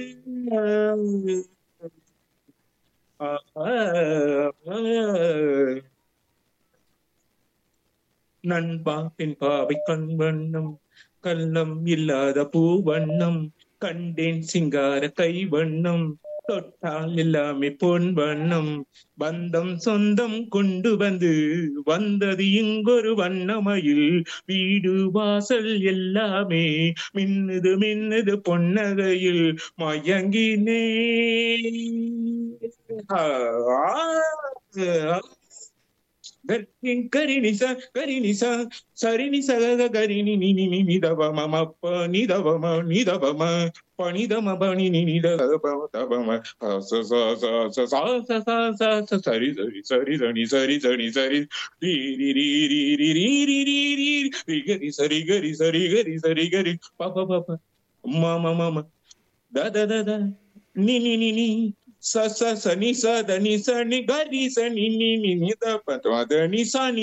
நண்பா பின் பாவை கண் வண்ணம் கள்ளம் இல்லாத பூ வண்ணம் கண்டேன் சிங்கார கை வண்ணம் தொட்டால் எல்லாமே பொன் வண்ணம் பந்தம் சொந்தம் கொண்டு வந்து வந்தது இங்கொரு வண்ணமயில் வீடு வாசல் எல்லாமே மின்னுது மின்னுது பொன்னகையில் மயங்கினே ஆ, ஆ, கரிணிச கரிணிச சரிணிச கரிணி நி நி நி நிதவம மப்ப நிதவம நிதவம பணிதம பணி நி நித தவம ச ச ச ச ச ச ச ச ச சரி சரி சரி சனி சரி சனி சரி ரீ ரி ரி ரி ரி ரி ரி ரி ரி ரி கரி சரி கரி சரி கரி சரி கரி பப பப மம மம த த த த நி நி நி நி ச ச ச நி ச த நி ச நி க ரி ச நி நி நி நி த ப த த நி ச நி